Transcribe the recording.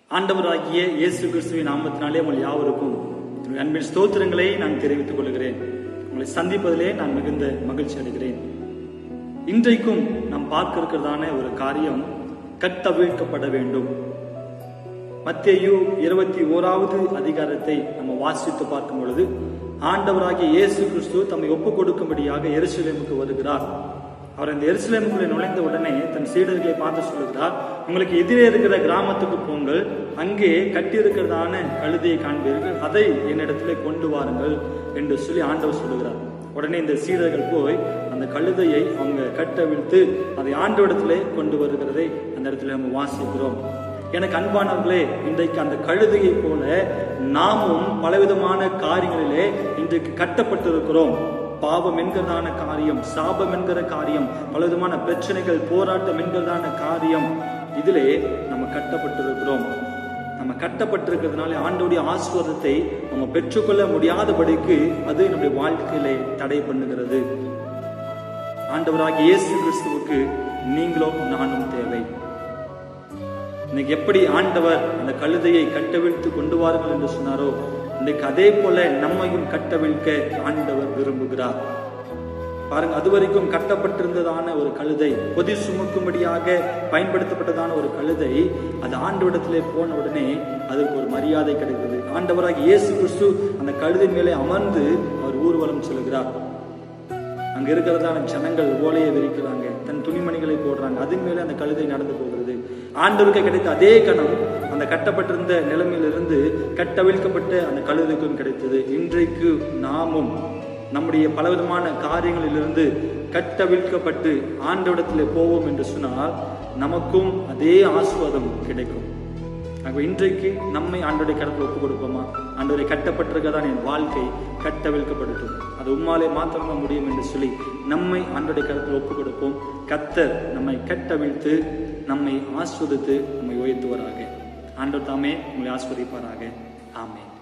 ஆண்டவராகிய இயேசு கிறிஸ்துவின் நாமத்தினாலே உங்கள் யாவருக்கும் என்னுடைய அன்பின் ஸ்தோத்திரங்களை நான் தெரிவித்துக் கொள்கிறேன் உங்களை சந்திப்பதிலே நான் மிகுந்த மகிழ்ச்சி அடைகிறேன் இன்றைக்கும் நாம் பார்க்க இருக்கிறதான ஒரு காரியம் கட்டவிழ்க்கப்பட வேண்டும் மத்தேயு இருபத்தி ஓராவது அதிகாரத்தை நம்ம வாசித்து பார்க்கும் பொழுது ஆண்டவராகிய இயேசு கிறிஸ்து தம்மை ஒப்புக் கொடுக்கும்படியாக எருசலேமுக்கு வருகிறார் அவர் அந்த எருசலேமுக்குள்ளே நுழைந்த உடனே தன் சீடர்களை பார்த்து சொல்லுகிறார் உங்களுக்கு எதிரே இருக்கிற கிராமத்துக்கு போங்கள் அங்கே கட்டியிருக்கிறதான கழுதையை காண்பீர்கள் அதை என்னிடத்திலே கொண்டு வாருங்கள் என்று சொல்லி ஆண்டவர் சொல்லுகிறார் உடனே இந்த சீடர்கள் போய் அந்த கழுதையை அவங்க கட்டவிழ்த்து அதை ஆண்டவரிடத்திலே கொண்டு வருகிறதை அந்த இடத்துல நம்ம வாசிக்கிறோம் எனக்கு அன்பானவர்களே இன்றைக்கு அந்த கழுதையை போல நாமும் பலவிதமான காரியங்களிலே இன்றைக்கு கட்டப்பட்டிருக்கிறோம் பாவம் என்கிறதான காரியம் சாபம் என்கிற காரியம் பலவிதமான பிரச்சனைகள் போராட்டம் என்கிறதான காரியம் இதிலே நம்ம கட்டப்பட்டிருக்கிறோம் நம்ம கட்டப்பட்டிருக்கிறதுனால ஆண்டோடைய ஆசீர்வாதத்தை நம்ம பெற்றுக்கொள்ள முடியாதபடிக்கு அது நம்முடைய வாழ்க்கையிலே தடை பண்ணுகிறது ஆண்டவராகிய இயேசு கிறிஸ்துவுக்கு நீங்களும் நானும் தேவை இன்னைக்கு எப்படி ஆண்டவர் அந்த கழுதையை கட்டவிழ்த்து கொண்டு வாருங்கள் என்று சொன்னாரோ இன்னைக்கு அதே போல நம்மையும் கட்டவிழ்க்க ஆண்டவர் விரும்புகிறார் பாருங்க அது வரைக்கும் கட்டப்பட்டிருந்ததான ஒரு கழுதை பொதி சுமக்கும்படியாக பயன்படுத்தப்பட்டதான ஒரு கழுதை அது ஆண்டவரிடத்திலே போன உடனே அதற்கு ஒரு மரியாதை கிடைக்கிறது ஆண்டவராக இயேசு கிறிஸ்து அந்த கழுதை மேலே அமர்ந்து அவர் ஊர்வலம் செல்கிறார் அங்க இருக்கிறதான ஜனங்கள் ஓலையை விரிக்கிறாங்க தன் துணிமணிகளை போடுறாங்க அதன் மேலே அந்த கழுதை நடந்து போகிறது ஆண்டவருக்கு கிடைத்த அதே கணம் அந்த கட்டப்பட்டிருந்த நிலைமையிலிருந்து கட்டவிழ்க்கப்பட்ட அந்த கழுதைக்கும் கிடைத்தது இன்றைக்கு நாமும் நம்முடைய பலவிதமான காரியங்களிலிருந்து கட்டவிழ்க்கப்பட்டு ஆண்டவிடத்தில் போவோம் என்று சொன்னால் நமக்கும் அதே ஆசுவாதம் கிடைக்கும் ஆகவே இன்றைக்கு நம்மை ஆண்டோடைய கடத்தில் ஒப்பு கொடுப்போமா ஆண்டோரை கட்டப்பட்டிருக்கதான் என் வாழ்க்கை கட்டவிழ்க்கப்படுத்தும் அது உம்மாலே மாத்திரமா முடியும் என்று சொல்லி நம்மை ஆண்டோடைய கடத்தில் ஒப்பு கொடுப்போம் கத்தர் நம்மை கட்டவிழ்த்து நம்மை ஆஸ்வதித்து நம்மை உயர்த்துவராக ஆண்டவர் தாமே உங்களை ஆஸ்வதிப்பாராக ஆமே